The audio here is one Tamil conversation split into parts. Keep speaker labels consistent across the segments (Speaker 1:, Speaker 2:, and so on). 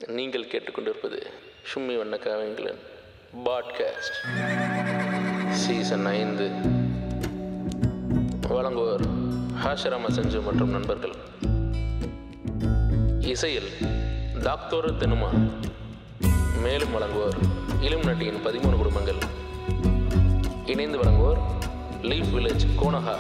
Speaker 1: நீங்கள் கேட்டுக்கொண்டிருப்பது ஷும்மி வண்ண காவியங்களின் பாட்காஸ்ட் சீசன் ஐந்து வழங்குவோர் ஹாஷராம செஞ்சு மற்றும் நண்பர்கள் இசையில் டாக்டர் தெனுமா மேலும் வழங்குவோர் இளம் நட்டியின் பதிமூணு குடும்பங்கள் இணைந்து வழங்குவோர் லீஃப் வில்லேஜ் கோனஹா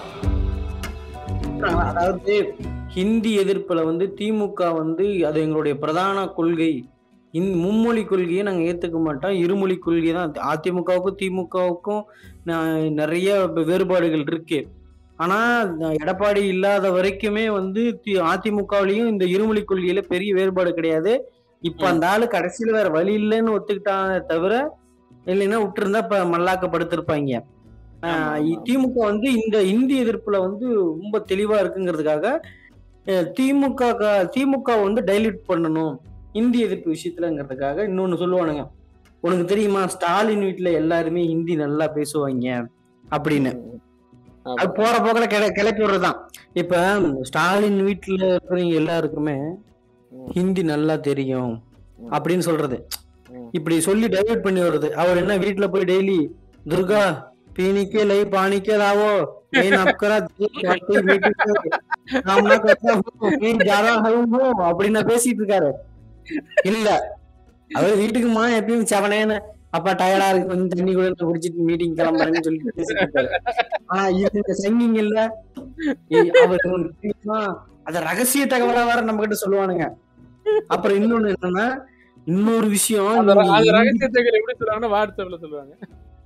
Speaker 2: அதாவது ஹிந்தி எதிர்ப்புல வந்து திமுக வந்து அது எங்களுடைய பிரதான கொள்கை இந் மும்மொழி கொள்கையை நாங்கள் ஏற்றுக்க மாட்டோம் இருமொழி கொள்கை தான் அதிமுகவுக்கும் திமுகவுக்கும் ந- நிறைய வேறுபாடுகள் இருக்கு ஆனா எடப்பாடி இல்லாத வரைக்குமே வந்து தி- அதிமுகவிலையும் இந்த இருமொழி கொள்கையில பெரிய வேறுபாடு கிடையாது இப்ப அந்த ஆளு கடைசியில வேற வழி இல்லைன்னு ஒத்துக்கிட்டானே தவிர இல்லைன்னா விட்டுருந்தா இப்ப மல்லாக்கப்படுத்திருப்பாங்க ஆஹ் இ- திமுக வந்து இந்த இந்தி எதிர்ப்புல வந்து ரொம்ப தெளிவா இருக்குங்கிறதுக்காக அஹ் திமுக க- திமுக வந்து டைல்யூட் பண்ணணும் இந்தி எதிர்ப்பு விஷயத்துலங்கிறதுக்காக இன்னொன்னு சொல்லுவானுங்க உனக்கு தெரியுமா ஸ்டாலின் வீட்டுல எல்லாருமே ஹிந்தி நல்லா பேசுவாங்க அப்படின்னு அது போற போக்கில கிள கிளப்பி விடுறதுதான் இப்ப ஸ்டாலின் வீட்டுல இருக்கிறவங்க எல்லாருக்குமே ஹிந்தி நல்லா தெரியும் அப்படின்னு சொல்றது
Speaker 3: ம்.
Speaker 2: இப்படி சொல்லி டைவர்ட் பண்ணி வருது அவர் என்ன வீட்டுல போய் டெய்லி துர்கா पीने லை पानी के लाओ मैं आपकरा पार्टी मीटिंग कामना करता हूँ मैं जा रहा हूँ அப்படின்னு பேசிட்டு இருக்காரு இல்ல அவர் வீட்டுக்குமா எப்பயும் செவனேன்னு அப்பா டயர்டா இருக்கு கொஞ்சம் தண்ணி கூட நான் குடிச்சிட்டு மீட்டிங் கிளம்புறேன்னு சொல்லிட்டு பேசிட்டு இருக்காரு ஆனா இது இந்த சங்கிங் இல்ல ஏய், அவர் உங்களுக்கு தெரியுமா அத ரகசிய தகவலா வேற நம்ம கிட்ட சொல்லுவானுங்க அப்புறம் இன்னொன்னு என்னன்னா இன்னொரு விஷயம்
Speaker 3: அந்த ர-
Speaker 2: நீங்க
Speaker 3: அந்த
Speaker 2: இந்தி-
Speaker 3: ரகசியத்தை எப்படி சொல்லுவாங்கன்னா வாட்ஸ்அப்ல சொல்லுவாங்க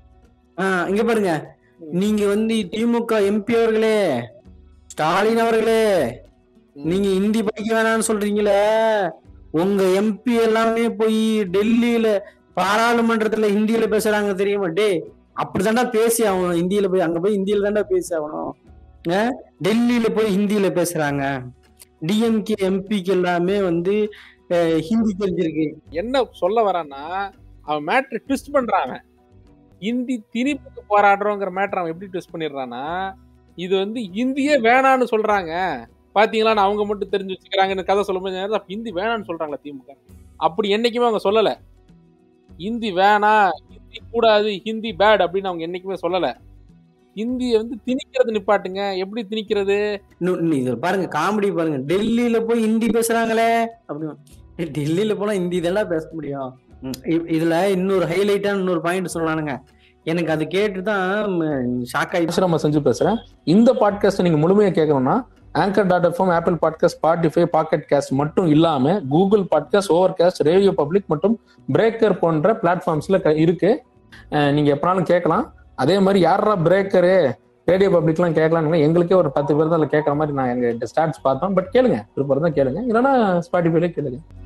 Speaker 2: ஆஹ் இங்க பாருங்க நீங்க வந்து திமுக எம்பி அவர்களே ஸ்டாலின் அவர்களே நீங்க ஹிந்தி படிக்க வேணாம்னு சொல்றீங்களே உங்க எம்பி எல்லாமே போய் டெல்லியில பாராளுமன்றத்துல ஹிந்தியில பேசுறாங்க தெரியுமா டே அப்படிதான்டா பேசி ஆகணும் ஹிந்தியில போய் அங்க போய் ஹிந்தியில தான்டா பேசி ஆகணும் அஹ் டெல்லியில போய் ஹிந்தியில பேசுறாங்க டிஎம்கே எம்பிக்கு எல்லாமே வந்து அஹ், ஹிந்தி தெரிஞ்சிருக்கு
Speaker 3: என்ன சொல்ல வரான்னா அவன் மேட்ரு ட்விஸ்ட் பண்றான் அவன் இந்தி திணிப்புக்கு போராடுறோங்கிற மேட்ரு அவன் எப்படி ட்விஸ்ட் பண்ணிடுறான்னா இது வந்து இந்தியே வேணான்னு சொல்றாங்க பாத்தீங்களா அவங்க மட்டும் தெரிஞ்சு வச்சுக்கிறாங்கன்னு கதை சொல்லும்போது அப்ப ஹிந்தி வேணான்னு சொல்றாங்களா திமுக அப்படி என்னைக்குமே அவங்க சொல்லல ஹிந்தி வேணாம் ஹிந்தி கூடாது ஹிந்தி பேட் அப்படின்னு அவங்க என்னைக்குமே சொல்லல ஹிந்தியை வந்து திணிக்கிறது நிப்பாட்டுங்க எப்படி திணிக்கிறது
Speaker 2: இன்னும் இன்னும் இது பாருங்க காமெடி பாருங்க டெல்லியில போய் ஹிந்தி பேசுறாங்களே அப்படின்னு டெல்லியில போனா ஹிந்தி இதெல்லாம் பேச முடியும் ம், இ- இதுல இன்னொரு ஹைலைட்டான இன்னொரு பாயிண்ட் சொல்லலானுங்க எனக்கு அது கேட்டுதான் ஷாக் ஆயிடுச்சு
Speaker 4: ஆசிரம செஞ்சு பேசுறேன் இந்த பாட்காஸ்ட் நீங்க முழுமையா கேட்கணும்னா Anchor dot FM Apple podcast Spotify Pocket Cast மட்டும் இல்லாம Google podcast Overcast Radio Public மற்றும் பிரேக்கர் போன்ற பிளாட்ஃபார்ம்ஸ்ல க- இருக்கு அஹ் நீங்க எப்பனாலும் கேட்கலாம் அதே மாதிரி யாரா பிரேக்கரு ரேடியோ பப்ளிக்லாம் கேட்கலாம்னு எங்களுக்கே ஒரு பத்து பேர் தான் அதுல கேட்கற மாதிரி நான் எங்க ஸ்டாட்ஸ் பார்த்தோம் பட் கேளுங்க விருப்பம் தான் கேளுங்க இல்லைன்னா ஸ்பாட்டிஃபைல கேளுங்க